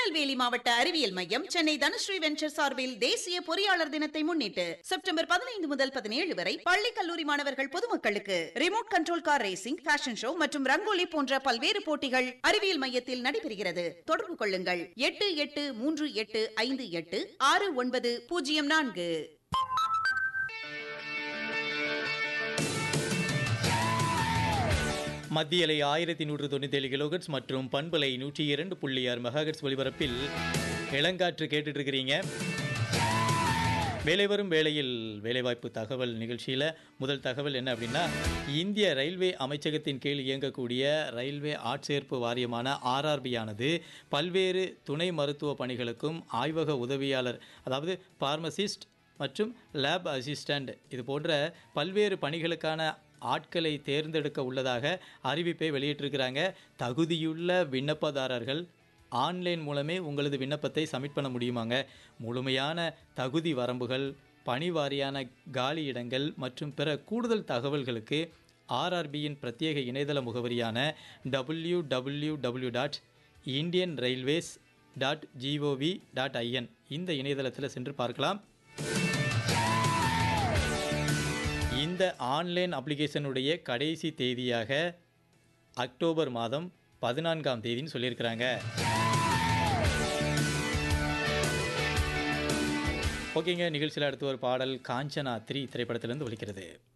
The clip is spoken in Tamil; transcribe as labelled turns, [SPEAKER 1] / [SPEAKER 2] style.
[SPEAKER 1] திருநெல்வேலி மாவட்ட அறிவியல் மையம் சென்னை தனுஸ்ரீ வெஞ்சர் சார்பில் தேசிய பொறியாளர் தினத்தை முன்னிட்டு செப்டம்பர் பதினைந்து முதல் பதினேழு வரை பள்ளி கல்லூரி மாணவர்கள் பொதுமக்களுக்கு remote control car racing fashion show மற்றும் ரங்கோலி போன்ற பல்வேறு போட்டிகள் அறிவியல் மையத்தில் நடைபெறுகிறது தொடர்பு கொள்ளுங்கள் எட்டு எட்டு மூன்று எட்டு ஐந்து எட்டு ஆறு ஒன்பது பூஜ்ஜியம் நான்கு
[SPEAKER 2] மத்திய அலை ஆயிரத்தி நூற்று தொண்ணூத்தி ஏழு கிலோகட்ஸ் மற்றும் பண்பலை நூற்றி இரண்டு புள்ளி ஆறு மெகாஹெட்ஸ் ஒலிபரப்பில் இளங்காற்று கேட்டுட்டு இருக்கிறீங்க வேலை வரும் வேளையில் வேலைவாய்ப்பு தகவல் நிகழ்ச்சியில் முதல் தகவல் என்ன அப்படின்னா இந்திய ரயில்வே அமைச்சகத்தின் கீழ் இயங்கக்கூடிய ரயில்வே ஆட்சேர்ப்பு வாரியமான ஆர்ஆர்பி ஆனது பல்வேறு துணை மருத்துவ பணிகளுக்கும் ஆய்வக உதவியாளர் அதாவது பார்மசிஸ்ட் மற்றும் லேப் அசிஸ்டண்ட் இது போன்ற பல்வேறு பணிகளுக்கான ஆட்களை தேர்ந்தெடுக்க உள்ளதாக அறிவிப்பை வெளியிட்டிருக்கிறாங்க தகுதியுள்ள விண்ணப்பதாரர்கள் ஆன்லைன் மூலமே உங்களது விண்ணப்பத்தை சப்மிட் பண்ண முடியுமாங்க முழுமையான தகுதி வரம்புகள் பணி வாரியான காலி இடங்கள் மற்றும் பிற கூடுதல் தகவல்களுக்கு ஆர்ஆர்பியின் பிரத்யேக இணையதள முகவரியான W W W dot Indian railways dot G O V dot I N இந்த இணையதளத்தில் சென்று பார்க்கலாம் இந்த ஆன்லைன் அப்ளிகேஷனுடைய கடைசி தேதியாக அக்டோபர் மாதம் பதினான்காம் தேதின்னு சொல்லியிருக்கிறாங்க ஓகேங்க நிகழ்ச்சியில் அடுத்து ஒரு பாடல் காஞ்சனா த்ரீ திரைப்படத்திலிருந்து ஒலிக்கிறது